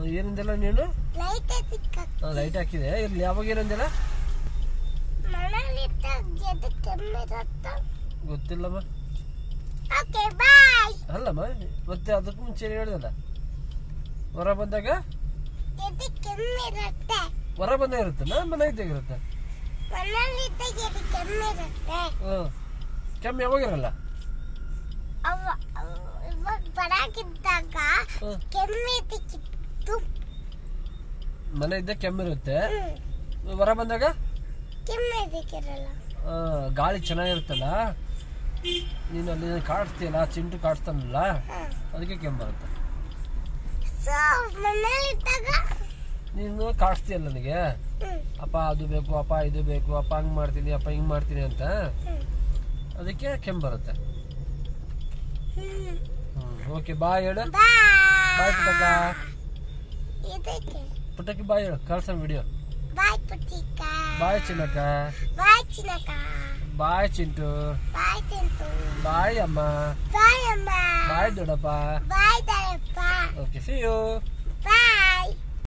ಏನಂದಿಲ್ಲ ನೀನು ಲೈಟ್ ಸಿಕ್ಕ ಲೈಟ್ ಹಾಕಿದೆ ಇರ್ಲಿ ಯಾವಾಗ ಏನಂದಿಲ್ಲ ಮನೇಲಿ ಎದ್ದು ಕೆಮ್ಮಿರತ್ತ ಗೊತ್ತಿಲ್ಲಮ್ಮ ಓಕೆ ಬಾಯ್ ಅಲ್ಲಮ್ಮ ಮತ್ತೆ ಅದಕ್ಕೂ ಮುಂಚೆ ಏನ್ ಹೇಳ್ದಲ್ಲ ಹೊರ ಬಂದಾಗ ಎದ್ದು ಕೆಮ್ಮಿರತ್ತೆ ಹೊರ ಬಂದಾಗ ಇರುತ್ತಲ್ಲ ಮನೆ ಇದ್ದಾಗ ಇರುತ್ತೆ ಮನೇಲಿ ಇದ್ದಾಗ ಎದ್ದು ಕೆಮ್ಮಿರತ್ತೆ ಹ್ಮ್ ಕೆಮ್ಮು ಯಾವಾಗ ಇರಲ್ಲ ಅವ ಅವ್- ಇವಾಗ ಬರಾಕಿದ್ದಾಗ ಹ್ಮ್. ಕೆಮ್ಮಿದ್ದಕ್ಕಿತ್ತು ಮನೆ ಇದ್ದಾಗ ಕೆಮ್ಮಿರುತ್ತೆ ಹ್ಮ್ ಹೊರ ಬಂದಾಗ ಕೆಮ್ಮಿದ್ದಕ್ಕಿರಲ್ಲ ಆ, ಗಾಳಿ ಚೆನ್ನಾಗಿರುತ್ತಲ್ಲ ನೀನು ಅಲ್ಲಿ ಕಾಡಿಸ್ತೀಯಲ್ಲ ಚಿಂಟು ಕಾಡಿಸ್ತಾನಲ್ಲ ಹ್ಮ್ ಅದಕ್ಕೆ ಕೆಮ್ಮು ಬರುತ್ತೆ ಸೊ ಮನೇಲಿ ಇದ್ದಾಗ ನೀನು ಕಾಡಿಸ್ತೀಯಲ್ಲ ನನಗೆ ಹ್ಮ್ ಅಪ್ಪ ಅದು ಬೇಕು ಅಪ್ಪ ಇದು ಬೇಕು ಅಪ್ಪ ಹಂಗ್ ಮಾಡ್ತೀನಿ ಅಪ್ಪ ಹಿಂಗ್ ಮಾಡ್ತೀನಿ ಅಂತ ಹ್ಮ್ ಅದಕ್ಕೆ ಕೆಮ್ಮು ಬರುತ್ತೆ ಹ್ಮ್ ಹ್ಮ್ ಓಕೆ ಬಾಯ್ ಹೇಳು ಬಾಯ್ ಬಾಯ್ ಪುಟ್ಟಕ್ಕ ಇದಕ್ಕೆ ಪುಟ್ಟಕ್ಕೆ ಬಾಯ್ ಹೇಳು ಕಳ್ಸ ವಿಡಿಯೋ ಬಾಯ್ ಪುಟ್ಟಿಕ ಬಾಯ್ ಚಿನ್ನಕ್ಕ ಬಾಯ್ ಚಿನ್ನಕ ಬಾಯ್ ಚಿಂಟು ಬಾಯ್ ತಿಂತು ಬಾಯ್ ಅಮ್ಮ ಬಾಯ್ ಅಮ್ಮ ಬಾಯ್ ದೊಡ್ಡಪ್ಪ ಬಾಯ್ ದಯಪ್ಪ ಓಕೆ ಸಿ ಯು ಬಾಯ್